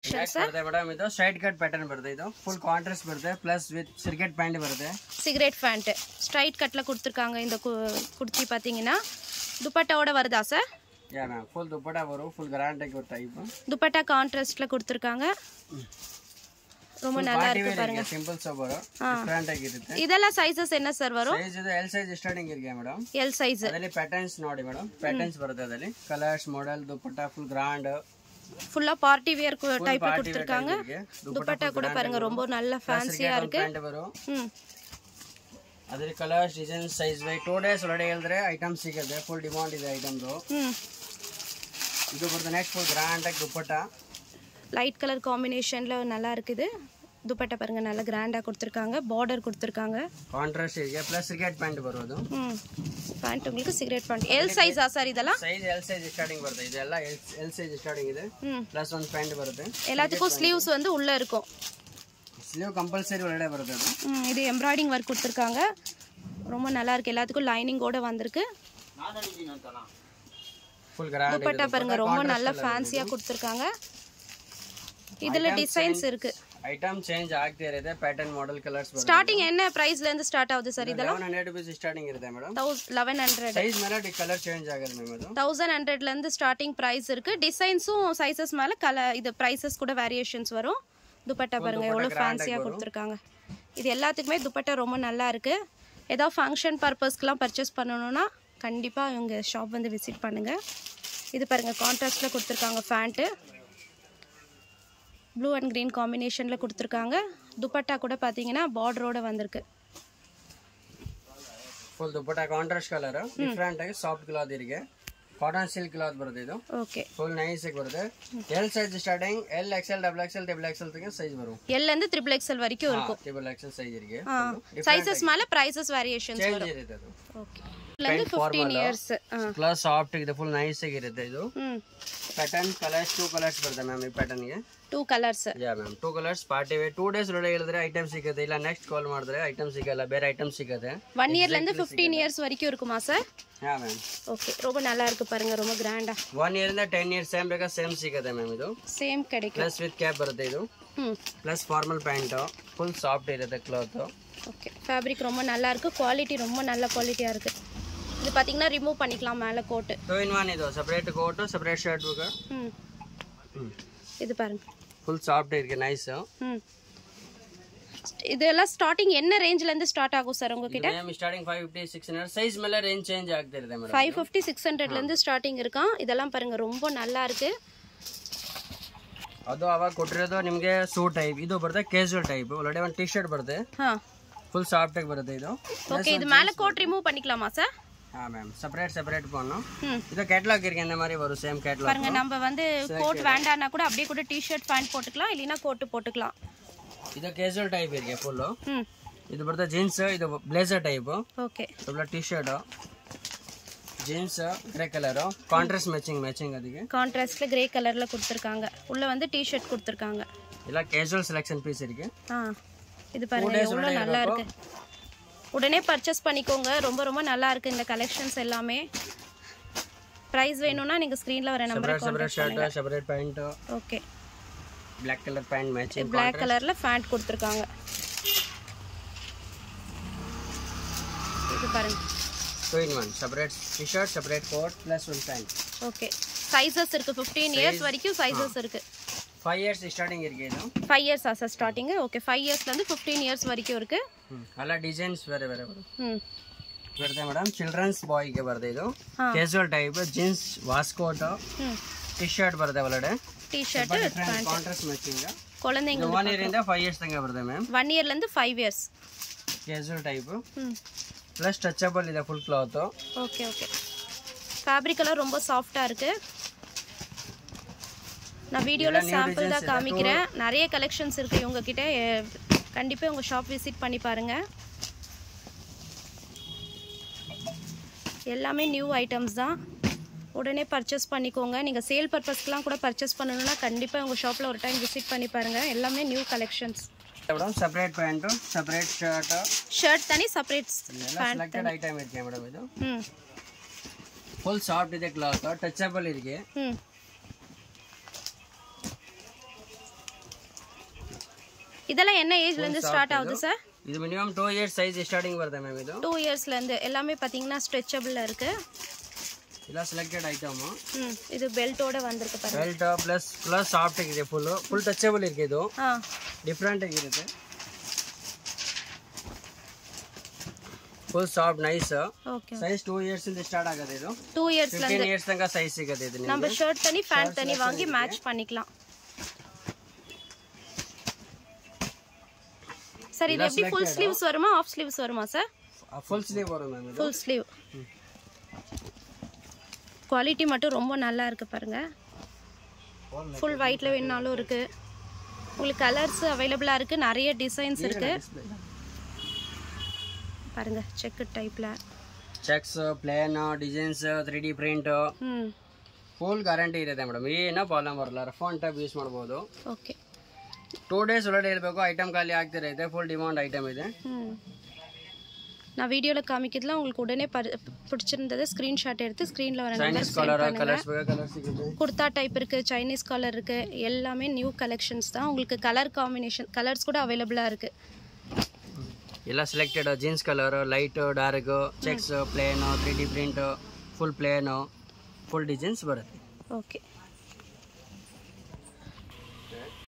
Collections ಬರುತ್ತೆ madam ಇದು straight cut pattern ಬರುತ್ತೆ ಇದು ಫುಲ್ ಕಾಂಟ್ರಾಸ್ಟ್ ಬರುತ್ತೆ ಪ್ಲಸ್ ವಿತ್ ಸಿರ್ಕೆಟ್ ಪ್ಯಾಂಟ್ ಬರುತ್ತೆ சிகரெட் ஃபேண்ட்டு ஸ்ட்ரைட் கட்டில் கொடுத்துருக்காங்க இந்த கு குர்த்தி பார்த்தீங்கன்னா துப்பட்டாவோட வருதா sir yeah ma'am full dupatta ಬರು ಫುಲ್ ಗ್ರ್ಯಾಂಡ್ ಆಗಿ ಟೈಪ್ துப்பட்டா கான்ட்ராஸ்டில் கொடுத்துருக்காங்க ரொம்ப நல்லா ಪಾರ್ಟಿ இருக்கு ವೇರ್ பாருங்க ಇದೆ ಸಿಂಪಲ್ ಸೋಬರು ಡಿಫ್ರೆಂಟ್ ಆಗಿರುತ್ತೆ இதெல்லாம் ಸೈಜಸ್ என்ன சார் வரும் ಸೈಜ್ ಇದು ಎಲ್ ಸೈಜ್ ಸ್ಟಾರ್ಟಿಂಗ್ ಇರಿಗೆ ಮೇಡಮ್ ಎಲ್ ಸೈಜ್ ಅದರಲ್ಲಿ ಪ್ಯಾಟರ್ನ್ಸ್ ನೋಡಿ ಮೇಡಮ್ ಪ್ಯಾಟರ್ನ್ಸ್ ಬರುತ್ತೆ ಅದರಲ್ಲಿ colours model dupatta full grand ஃபுல்லா பார்ட்டி வேர் டைப்ல party கொடுத்துருக்காங்க wear type இருக்கு. துப்பட்டா கூட பாருங்க ரொம்ப நல்ல ஃபேன்சியா இருக்கு ಪ್ಯಾಂಟ್ ಬರು ம் ಅದ್ರಲ್ಲಿ colours design size by two days ಒಳಗಡೆ ಹೇಳಿದ್ರೆ ಐಟಮ್ ಸಿಗುತ್ತೆ ಫುಲ್ ಡಿಮಾಂಡ್ ಇದೆ ಐಟಮ್ದು ம் ಇದು ಬರುತ್ತೆ ನೆಕ್ಸ್ಟ್ ಫುಲ್ ಗ್ರಾಂಡ್ ಆಗಿ ದುಪ್ಪಟ್ಟ லைட் கலர் காம்பினேஷன்ல நல்லா இருக்குது துப்பட்டா பாருங்க நல்லா கிராண்டா கொடுத்துருக்காங்க பார்டர் கொடுத்துருக்காங்க ಕಾಂಟ್ರಾಸ್ಟ್ ಇದೆ ಪ್ಲಸ್ ಕ್ರಿಕೆಟ್ ಪ್ಯಾಂಟ್ ಬರೋದು ம் பேண்ட் உங்களுக்கு சிகரெட் பேண்ட் எல் சைஸா சார் இதெல்லாம் ಸೈಜ್ ಎಲ್ ಸೈಜ್ ಸ್ಟಾರ್ಟಿಂಗ್ ಬರುತ್ತೆ ಇದೆಲ್ಲ ಎಲ್ ಸೈಜ್ ಸ್ಟಾರ್ಟಿಂಗ್ ಇದೆ ம் ಪ್ಲಸ್ ಒಂದು ಪ್ಯಾಂಟ್ ಬರುತ್ತೆ எல்லாத்துக்கும் ஸ்லீவ்ஸ் வந்து உள்ள இருக்கும் ಸ್ಲೀವ್ ಕಂಪಲ್ಸರಿ ಒಳಗಡೆ ಬರುತ್ತೆ ಅದು ம், இது எம்ப்ராய்டிங் ஒர்க் கொடுத்துருக்காங்க ரொம்ப நல்லா இருக்கு எல்லாத்துக்கும் லைனிங்கோட வந்திருக்கு ಫುಲ್ ಗ್ರಾಂಡ್ துப்பட்டா பாருங்க ரொம்ப நல்ல ஃபேன்சியா கொடுத்துருக்காங்க இதுல டிசைன்ஸ் இருக்கு ಐಟಮ್ ಚೇಂಜ್ ಆಗ್ತಾ ಇರುತ್ತೆ ಪ್ಯಾಟರ್ನ್ ಮಾಡೆಲ್ ಕಲರ್ಸ್ ಬರುತ್ತೆ ஸ்டார்டிங் என்ன பிரைஸ்ல இருந்து ஸ்டார்ட் ஆகுது சார் இதெல்லாம் ಲೆವೆನ್ ಹಂಡ್ರೆಡ್ ರುಪೀಸ್ ಸ್ಟಾರ್ಟಿಂಗ್ ಇರುತ್ತೆ ಮೇಡಮ್ தௌஸ் லெவன் ஹண்ட்ரட் ಸೈಜ್ ಮೇಲೆ ಕಲರ್ ಚೇಂಜ್ ಆಗುತ್ತೆ ಮ್ಯಾಮ್ ಅದು தௌசண்ட் ஹண்ட்ரட்ல இருந்து ஸ்டார்டிங் பிரைஸ் இருக்கு டிசைன்ஸும் சைஸஸ் மேல கலர் இது பிரைசஸ் கூட வேரியேஷன்ஸ் வரும் துப்பட்டா பாருங்க எவ்வளவு ஃபேன்சியா கொடுத்துருக்காங்க இது எல்லாத்துக்குமே துப்பட்டா ரொம்ப நல்லா இருக்கு ஏதாவது ஃபங்க்ஷன் பர்பஸ்க்குலாம் பர்ச்சேஸ் பண்ணணும்னா கண்டிப்பா இவங்க ஷாப் வந்து விசிட் பண்ணுங்க இது பாருங்க கான்ட்ராஸ்ட்ல கொடுத்துருக்காங்க ஃபேண்ட்டு ப்ளூ அண்ட் க்ரீன் காம்பினேஷனில் கொடுத்துருக்காங்க துப்பட்டா கூட பார்த்தீங்கன்னா பார்டரோட வந்திருக்கு full dupatta contrast colour different ಆಗಿ ಸಾಫ್ಟ್ ಕ್ಲಾತ್ ಇರಿಗೆ ಕಾಟನ್ ಸಿಲ್ಕ್ ಕ್ಲಾತ್ ಬರುತ್ತೆ ಇದು ஓகே ಫುಲ್ ನೈಸ್ ಆಗಿ ಬರುತ್ತೆ L size starting L XL double XL double XL ತನಕ ಸೈಜ್ ಬರು எல்லேருந்து த்ரிபிள் எக்ஸல் வரைக்கும் இருக்கும் ಡಬಲ್ ಎಕ್ಸೆಲ್ ಸೈಜ್ ಇರಿಗೆ சைஸஸ் மேலே ப்ரைஸஸ் வேரியேஷன்ஸ் ಚೇಂಜ್ ಇರುತ್ತೆ ಅದು ஓகே இதுலேருந்து ஃபிஃப்டீன் இயர்ஸ் ஆ ಕ್ಲಾತ್ ಸಾಫ್ಟ್ ಇದೆ ಫುಲ್ ನೈಸ್ ಆಗಿರುತ್ತೆ ಇದು ம் ಪ್ಯಾಟರ್ನ್ ಕಲರ್ಸ್ ಟೂ ಕಲರ್ಸ್ ಬರುತ್ತೆ ಮ್ಯಾಮ್ ಈ ಪ್ಯಾಟರ್ನ್ಗೆ two colours yeah ma'am two colours party wear two days ಒಳಗೆ ಹೇಳಿದ್ರೆ ಐಟಮ್ ಸಿಗುತ್ತೆ ಇಲ್ಲ ನೆಕ್ಸ್ಟ್ ಕಾಲ್ ಮಾಡಿದ್ರೆ ಐಟಮ್ ಸಿಗಲ್ಲ ಬೇರೆ ಐಟಮ್ ಸಿಗುತ್ತೆ ஒன் இயர்லேருந்து ஃபிஃப்டீன் இயர்ஸ் வரைக்கும் இருக்குமா சார் ಯಾ ಮ್ಯಾಮ್ ஓகே ரொம்ப நல்லா இருக்கு பாருங்க ரொம்ப கிராண்டா ಒನ್ ಇಯರಿಂದ ಟೆನ್ ಇಯರ್ಸ್ ಸೇಮ್ ಬೇಕಾ ಸೇಮ್ ಸಿಗುತ್ತೆ ಮ್ಯಾಮ್ ಇದು சேம் கிடைக்கும் ಪ್ಲಸ್ ವಿತ್ ಕ್ಯಾಪ್ ಬರುತ್ತೆ ಇದು ம் plus formal pant full soft ಇರುತ್ತೆ ಕ್ಲಾತು ஓகே ஃபேப்ரிக் ரொம்ப நல்லா இருக்கு குவாலிட்டி ரொம்ப நல்ல குவாலிட்டியாக இருக்கு இது பார்த்தீங்கன்னா ரிமூவ் பண்ணிக்கலாம் மேலே கோட்டு ಟೂ ಇನ್ ಒನ್ ಇದು ಸಪ್ರೇಟ್ ಕೋಟು ಸಪ್ರೇಟ್ ಶರ್ಟ್ ಬೇಕಾ ம் இது பாருங்க ಫುಲ್ ಸಾಫ್ಟ್ ಇருக்கு ನೈಸ್ ம் இதெல்லாம் ஸ்டார்டிங் என்ன ரேஞ்சிலேருந்து ஸ்டார்ட் ஆகும் சார் உங்ககிட்ட ma'am starting five fifty six hundred size ಮೇಲೆ ರೇಂಜ್ ಚೇಂಜ್ ಆಗ್ತಿರುತ್ತೆ ಮೇಡಮ್ ஃபைவ் ஃபிஃப்டி சிக்ஸ் ஹண்ட்ரட்லேருந்து ஸ்டார்டிங் இருக்கான் இதெல்லாம் பாருங்க ரொம்ப நல்லா இருக்கு ಅದು ಅವಾಗ ಕೊಟ್ಟಿರೋದು ನಿಮಗೆ ಸೂಟ್ ಟೈಪ್ ಇದು ಬರುತ್ತೆ ಕ್ಯಾಶುವಲ್ ಟೈಪ್ ಒಳಗಡೆ ಒಂದು ಟಿ ಶರ್ಟ್ ಬರುತ್ತೆ ஆ ಫುಲ್ ಸಾಫ್ಟ್ ಆಗಿ ಬರುತ್ತೆ ಇದು ஓகே இது மேலே கோட் ரிமூவ் பண்ணிக்கலாமா சார் ಹಾ ಮ್ಯಾಮ್ ಸಪ್ರೇಟ್ ಸಪ್ರೇಟ್ பண்ணு ம் ಇದು கேட்லாக் இருக்கு இந்த மாதிரி வரும் சேம் கேட்லாக் பாருங்க நம்ம வந்து கோட் வேண்டாம்னா கூட அப்படியே கூட டிஷர்ட் பேண்ட் போட்டுக்கலாம் இல்லைன்னா கோட்டு போட்டுக்கலாம் ಇದು ಕ್ಯಾಶುವಲ್ ಟೈಪ್ ಇருக்கு ಫುಲ್ ம் ಇದು ಬರುತ್ತೆ ಜೀನ್ಸ್ ಇದು ಬ್ಲೇಸರ್ ಟೈಪ್ ஓகே ಸ್ವಲ್ಪ T shirt jeans grey colour contrast matching matching ಅದಕ್ಕೆ கான்ட்ராஸ்ட்ல கிரே கலர்ல கொடுத்துருக்காங்க உள்ள வந்து டிஷர்ட் கொடுத்துருக்காங்க ಇಲ್ಲ ಕ್ಯಾಶುವಲ್ ಸೆಲೆಕ್ಷನ್ ಪೀಸ್ ಇருக்கு ஆ இது பாருங்க எவ்வளோ நல்லா இருக்கு உடனே பர்ச்சேஸ் பண்ணிக்கோங்க ரொம்ப ரொம்ப நல்லா இருக்கு இந்த கலெக்ஷன்ஸ் எல்லாமே ப்ரைஸ் வேணும்னா நீங்க ஸ்க்ரீன்ல வர நம்பரை separate separate shirt separate pant okay black colour pant matching black கலர்ல ஃபேண்ட் கொடுத்துருக்காங்க இது பாருங்க two in one separate T shirt separate coat plus one pant okay sizes இருக்கு 15 இயர்ஸ் வரைக்கும் சைஸஸ் இருக்கு ಫೈವ್ ಇಯರ್ಸ್ ಸ್ಟಾರ್ಟಿಂಗ್ ಇருக்கு ಇದು ஃபைவ் இயர்ஸ் ஆசா ஸ்டார்டிங் ஓகே ஃபைவ் இயர்ஸ்லேருந்து ஃபிஃப்டீன் இயர்ஸ் வரைக்கும் இருக்கு ಎಲ್ಲ ಡಿಸೈನ್ಸ್ ಬೇರೆ ಬೇರೆ ಬರುತ್ತೆ ம் ಬರುತ್ತೆ ಮೇಡಮ್ ಚಿಲ್ಡ್ರನ್ಸ್ ಬಾಯ್ಗೆ ಬರುತ್ತೆ ಇದು ಹಾ. ಕ್ಯಾಶುವಲ್ ಟೈಪ್ ಜೀನ್ಸ್ ವಾಸ್ಕೋಟ್ ம் ಟಿ ಶರ್ಟ್ ಬರುತ್ತೆ ಒಳಗಡೆ டிஷர்ட் ಕಾಂಟ್ರಾಸ್ಟ್ ಮ್ಯಾಚಿಂಗ್ குழந்தைங்க ಒನ್ ಇಯರ್ ಇಂದ ಫೈವ್ ಇಯರ್ಸ್ ತನಕ ಬರುತ್ತೆ ಮ್ಯಾಮ್ ஒன் இயர்லேருந்து ஃபைவ் இயர்ஸ் ಕ್ಯಾಶುವಲ್ ಟೈಪ್ ம் ಪ್ಲಸ್ ಟಚಬಲ್ ಇದೆ full cloth okay okay fabric எல்லாம் ரொம்ப சாஃப்டாக இருக்கு நான் வீடியோவில் சாம்பிள் தான் காமிக்கிறேன் நிறைய கலெக்ஷன்ஸ் இருக்குது இவங்க கிட்ட கண்டிப்பாக உங்கள் ஷாப் விசிட் பண்ணி பாருங்க எல்லாமே நியூ ஐட்டம்ஸ் தான் உடனே பர்ச்சேஸ் பண்ணிக்கோங்க நீங்கள் சேல் பர்பஸ்க்குலாம் கூட பர்ச்சேஸ் பண்ணணும்னா கண்டிப்பாக உங்கள் ஷாப்பில் ஒரு டைம் விசிட் பண்ணி பாருங்கள் எல்லாமே new collections madam separate pant separate shirt shirt தனி செப்பரேட் ಎಲ್ಲ ಸೆಲೆಕ್ಟೆಡ್ ಐಟಮ್ ಇருக்கு ಮೇಡಮ್ ಇದು ம் ಫುಲ್ ಸಾಫ್ಟ್ ಇದೆ ಕ್ಲಾತ್ ಟಚಬಲ್ ಇருக்கு ம் இதெல்லாம் என்ன ஏஜ்லேருந்து ஸ்டார்ட் ஆகுது சார் இது minimum two years size starting ಬರುತ್ತೆ ಮ್ಯಾಮ್ ಇದು டூ இயர்ஸ்லேருந்து எல்லாமே பார்த்தீங்கன்னா ஸ்ட்ரெச்சபிளில் இருக்குது ಇಲ್ಲ ಸೆಲೆಕ್ಟೆಡ್ ಐಟಮ್ ம் இது பெல்ட்டோட வந்திருக்கு பாருங்க ಬೆಲ್ಟ್ ಪ್ಲಸ್ ಪ್ಲಸ್ ಸಾಫ್ಟ್ ಆಗಿದೆ ಫುಲ್ ಫುಲ್ ಟಚಬಲ್ ಇருக்கு ಇದು ஆ ಡಿಫ್ರೆಂಟ್ ಆಗಿರುತ್ತೆ full soft nice okay size two years ಇಂದ ಸ್ಟಾರ್ಟ್ ಆಗುತ್ತೆ ಇದು டூ இயர்ஸ்ல ಫಿಫ್ಟೀನ್ ಇಯರ್ಸ್ ತನಕ ಸೈಜ್ ಸಿಗುತ್ತೆ ಇದು ನಿಮ್ಗೆ நம்ம ஷர்ட் தனி பேண்ட் தனி வாங்கி மேட்ச் பண்ணிக்கலாம் சார் இது எப்படி ஃபுல் ஸ்லீவ்ஸ் வருமா ஆஃப் ஸ்லீவ்ஸ் வருமா சார் ಫುಲ್ ಸ್ಲೀವ್ ಬರುತ್ತೆ ಮ್ಯಾಮ್ ಇದು ஃபுல் ஸ்லீவ் குவாலிட்டி மட்டும் ரொம்ப நல்லா இருக்கு பாருங்க ஃபுல் ஒயிட்ல வேணாலும் இருக்கு உங்களுக்கு கலர்ஸ் அவைலபிளாக இருக்கு நிறைய டிசைன்ஸ் இருக்கு பாருங்க செக்கு டைப்ல checks plain designs three D print ம் ಫುಲ್ ಗ್ಯಾರಂಟಿ ಇರುತ್ತೆ ಮೇಡಮ್ ಏನೋ ಪ್ರಾಬ್ಲಮ್ ಬರಲ್ಲ ರಫ್ ಆನ್ ಟೈಪ್ ಯೂಸ್ ಮಾಡ್ಬೋದು ஓகே ಟೂ ಡೇಸ್ ಒಳಗಡೆ ಇರಬೇಕು ಐಟಮ್ ಖಾಲಿ ಆಗ್ತಿರುತ್ತೆ ಫುಲ್ ಡಿಮಾಂಡ್ ಐಟಮ್ ಇದೆ ம் நான் வீடியோவில் காமிக்கிறதுலாம் உங்களுக்கு உடனே பரி பிடிச்சிருந்தது ஸ்க்ரீன்ஷாட் எடுத்து ஸ்க்ரீனில் வர நம்பர் ಚೈನೀಸ್ ಕಲರ್ ಕಲರ್ಸ್ ಬೇಕಾ ಕಲರ್ ಸಿಗುತ್ತೆ குர்தா டைப் இருக்குது சைனீஸ் கலர் இருக்குது எல்லாமே நியூ கலெக்ஷன்ஸ் தான் உங்களுக்கு கலர் காம்பினேஷன் கலர்ஸ் கூட அவைலபிளாக இருக்குது ಎಲ್ಲ selected jeans colour light dark checks plain three D print full plain full designs ಬರುತ್ತೆ ஓகே